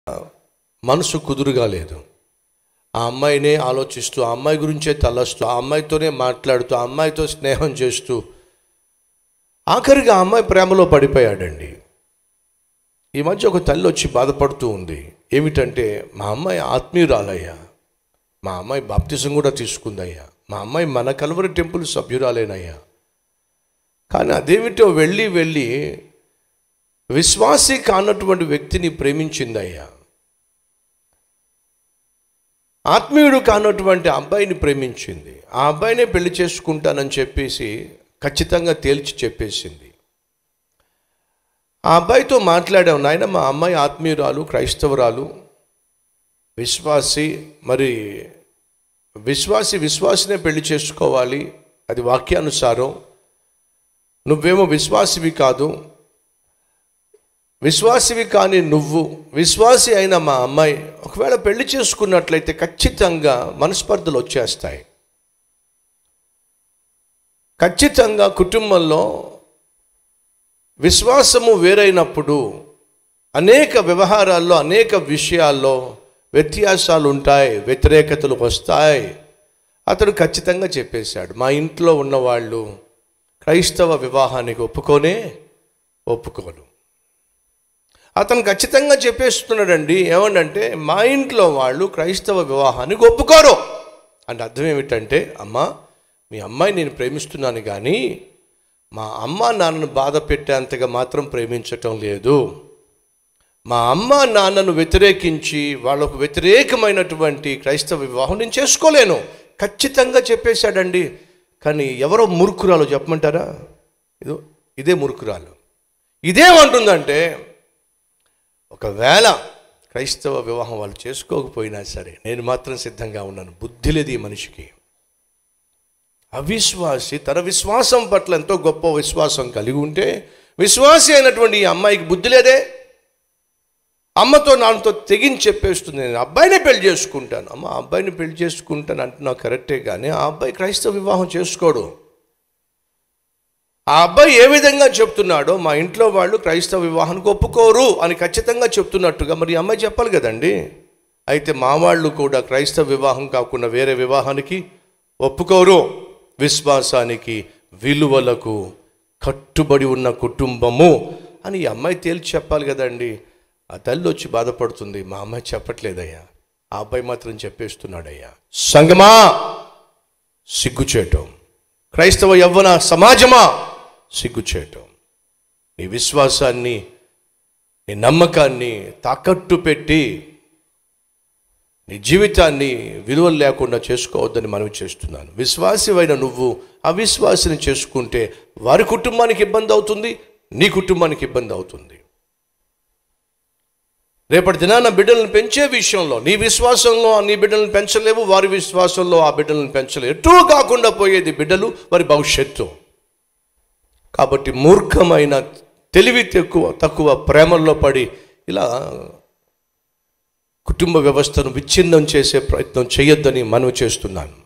మనసు కుదురుగా లేదు ఆ అమ్మాయినే ఆలోచిస్తూ ఆ అమ్మాయి గురించే తలస్తూ ఆ అమ్మాయితోనే మాట్లాడుతూ ఆ అమ్మాయితో స్నేహం చేస్తూ ఆఖరిగా ఆ అమ్మాయి ప్రేమలో పడిపోయాడండి ఈ మధ్య ఒక తల్లి వచ్చి బాధపడుతూ ఉంది ఏమిటంటే మా అమ్మాయి ఆత్మీయురాలయ్యా మా అమ్మాయి బాప్తిజం కూడా తీసుకుందయ్యా మా అమ్మాయి మన కలవరి టెంపుల్ సభ్యురాలేనయ్యా కానీ అదేమిటో వెళ్ళి వెళ్ళి విశ్వాసి కానటువంటి వ్యక్తిని ప్రేమించిందయ్యా ఆత్మీయుడు కానటువంటి అబ్బాయిని ప్రేమించింది ఆ అబ్బాయినే పెళ్లి చేసుకుంటానని చెప్పేసి ఖచ్చితంగా తేల్చి చెప్పేసింది ఆ అబ్బాయితో మాట్లాడాం నాయన మా అమ్మాయి ఆత్మీయురాలు క్రైస్తవురాలు విశ్వాసి మరి విశ్వాసి విశ్వాసినే పెళ్లి చేసుకోవాలి అది వాక్యానుసారం నువ్వేమో విశ్వాసివి కాదు విశ్వాసివి కాని నువ్వు విశ్వాసి అయిన మా అమ్మాయి ఒకవేళ పెళ్లి చేసుకున్నట్లయితే ఖచ్చితంగా మనస్పర్ధలు వచ్చేస్తాయి ఖచ్చితంగా కుటుంబంలో విశ్వాసము వేరైనప్పుడు అనేక వ్యవహారాల్లో అనేక విషయాల్లో వ్యత్యాసాలు ఉంటాయి వ్యతిరేకతలు వస్తాయి అతడు ఖచ్చితంగా చెప్పేశాడు మా ఇంట్లో ఉన్నవాళ్ళు క్రైస్తవ వివాహానికి ఒప్పుకోనే ఒప్పుకోను అతను ఖచ్చితంగా చెప్పేస్తున్నాడండి ఏమంటే మా ఇంట్లో వాళ్ళు క్రైస్తవ వివాహానికి ఒప్పుకోరు అంటే అర్థం ఏమిటంటే అమ్మా మీ అమ్మాయి నేను ప్రేమిస్తున్నాను కానీ మా అమ్మ నాన్నను బాధ పెట్టేంతగా మాత్రం ప్రేమించటం లేదు మా అమ్మ నాన్నను వ్యతిరేకించి వాళ్ళకు వ్యతిరేకమైనటువంటి క్రైస్తవ వివాహం నేను చేసుకోలేను ఖచ్చితంగా చెప్పేశాడండి కానీ ఎవరో మురుకురాలు చెప్పమంటారా ఇదో ఇదే మురుకురాలు ఇదేమంటుందంటే ఒకవేళ క్రైస్తవ వివాహం వాళ్ళు చేసుకోకపోయినా సరే నేను మాత్రం సిద్ధంగా ఉన్నాను బుద్ధి లేదు ఈ మనిషికి అవిశ్వాసి తన విశ్వాసం పట్ల ఎంతో గొప్ప విశ్వాసం కలిగి ఉంటే విశ్వాసి అయినటువంటి ఈ అమ్మాయికి బుద్ధి లేదే అమ్మతో నాన్నతో తెగించి చెప్పేస్తుంది నేను అబ్బాయినే పెళ్లి చేసుకుంటాను అమ్మ ఆ అబ్బాయిని పెళ్లి చేసుకుంటాను అంటున్నావు కరెక్టే కానీ ఆ అబ్బాయి క్రైస్తవ వివాహం చేసుకోడు ఆ అబ్బాయి ఏ విధంగా చెప్తున్నాడో మా ఇంట్లో వాళ్ళు క్రైస్తవ వివాహానికి ఒప్పుకోరు అని ఖచ్చితంగా చెప్తున్నట్టుగా మరి ఈ అమ్మాయి చెప్పాలి కదండి అయితే మా వాళ్ళు కూడా క్రైస్తవ వివాహం కాకుండా వేరే వివాహానికి ఒప్పుకోరు విశ్వాసానికి విలువలకు కట్టుబడి ఉన్న కుటుంబము అని ఈ అమ్మాయి తేల్చి చెప్పాలి కదండి ఆ తల్లి వచ్చి బాధపడుతుంది మా అమ్మాయి చెప్పట్లేదయ్యా ఆ అబ్బాయి మాత్రం చెప్పేస్తున్నాడయ్యా సంగమా సిగ్గుచేయటం క్రైస్తవ యవ్వన సమాజమా సిగ్గుచేయటం నీ విశ్వాసాన్ని నీ నమ్మకాన్ని తాకట్టు పెట్టి నీ జీవితాన్ని విలువలు లేకుండా చేసుకోవద్దని మనవి చేస్తున్నాను విశ్వాసివైన నువ్వు అవిశ్వాసిని చేసుకుంటే వారి కుటుంబానికి ఇబ్బంది అవుతుంది నీ కుటుంబానికి ఇబ్బంది అవుతుంది రేపటి దినాన బిడ్డలను పెంచే విషయంలో నీ విశ్వాసంలో నీ బిడ్డలను పెంచలేవు వారి విశ్వాసంలో ఆ బిడ్డలను పెంచలేవు ఎటూ కాకుండా పోయేది బిడ్డలు వారి భవిష్యత్తు కాబట్టి మూర్ఖమైన తెలివి తక్కువ తక్కువ ప్రేమల్లో పడి ఇలా కుటుంబ వ్యవస్థను విచ్ఛిన్నం చేసే ప్రయత్నం చేయొద్దని మనవి చేస్తున్నాను